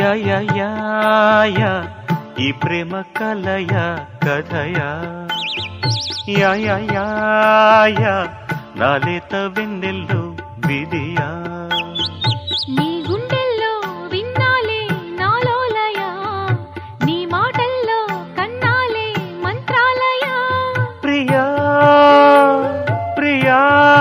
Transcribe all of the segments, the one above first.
yeah యా యా యా ఈ ప్రేమ కలయ కథయా యా యా యా యా నాలేత వెన్నెల్లు విధియా నీ గుండెల్లో విన్నాలే నాలోలయ నీ మాటల్లో కన్నాలే మంత్రాలయ ప్రియా ప్రియా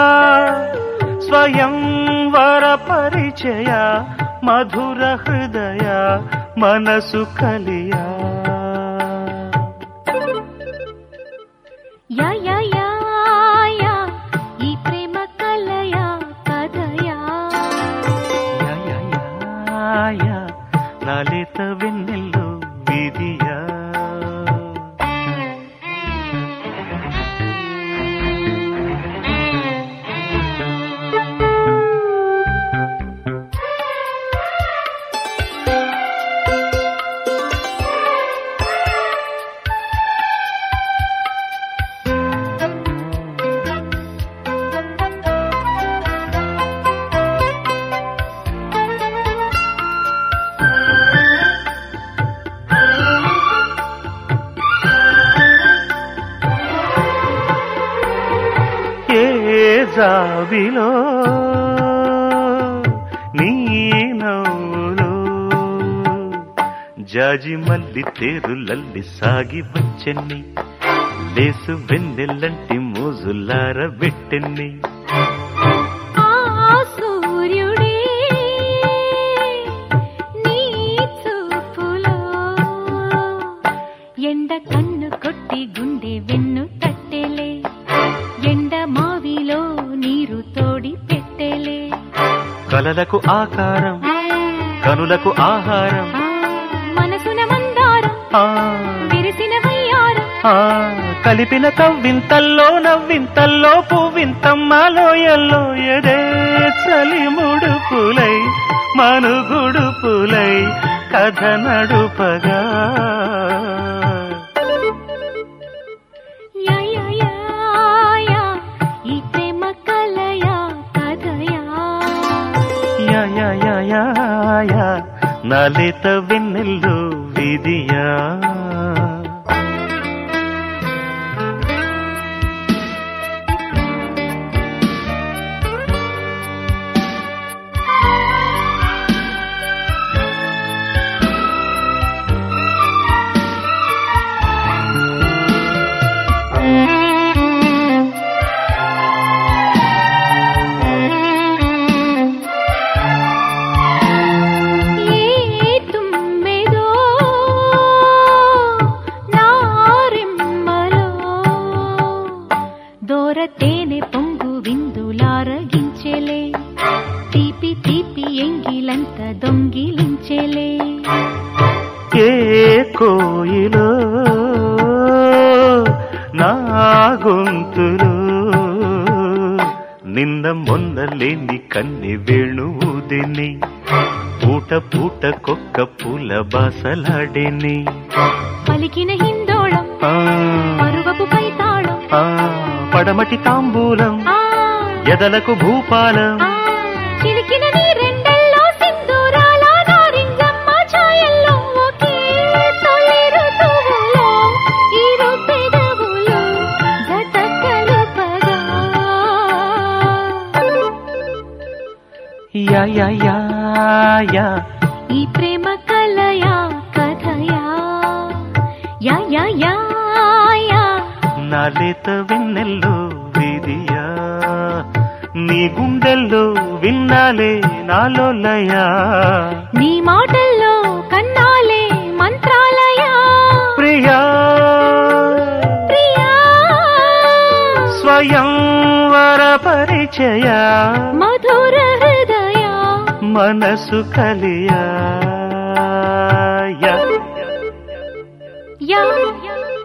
స్వయం వర పరిచయ మధుర హృదయ మనసు కలియా యా యా యా యా ఈ ప్రేమ కలయ కథయా యా యా యా యా నాలేత వెన్నెల్లు విధియా ఏ జాబిలో నీ నవ్వులో జాజి మల్లి తేరులల్లి సాగి వచ్చెన్ని లేసు వెన్నెల్లంటి మోజులార పెట్టెన్ని ఆ సూర్యుడే నీ చూపులో ఎండ కన్ను కొట్టి గుండె వెన్ను తట్టెలే ఎండ మావిలో నీరు తోడి పెట్టెలే కలలకు ఆకారం కనులకు ఆహారం మనసున మందారం ఆ విరిసిన వయ్యారం ఆ కలిపిన కవ్వింతల్లో నవ్వింతల్లో పువ్వింతమ్మలోయల్లో ఎదే చలి ముడుపులై మనుగుడుపులై కథ నడుపగా యా యా యా యా ఈ ప్రేమ కలయా కథయా యా యా యా యా యా నాలేత వెన్నెల్లు విధియా ఏ తుమ్మెదో నారెమ్మలో దోర తేనె పొంగు విందులారగించెలే తీపి తీపి ఎంగిలంత దొంగిలించెలే ఏ కోయిలో నా గొంతులో నిన్న మొన్న లేని కన్ని వేణువుదిని పూట పూట కొక్క పూల బాసలాడేని పలికిన హిందోళం ఆ, పరువపు పైతాళం ఆ, పడమటి తాంబూలం ఆ ఎదలకు భూపాలం ఆ చిలికిన నీ రెండెల్లో సింధూరాల నారింజమ్మ ఛాయల్లో ఒకే తొలి ఋతువులో ఇరు పెదవులు జత కలుపగా యా యా యా యా ఈ ప్రేమ కలయా కథయా యా యా యా యా నాలేత వెన్నెల్లో విధియా నీ గుండెల్లో విన్నాలే నాలో లయా నీ మాటల్లో కన్నాలే మంత్రాలయా ప్రియా ప్రియా స్వయం వర పరిచయ మధుర హృదయా మనసు కలియా యా యా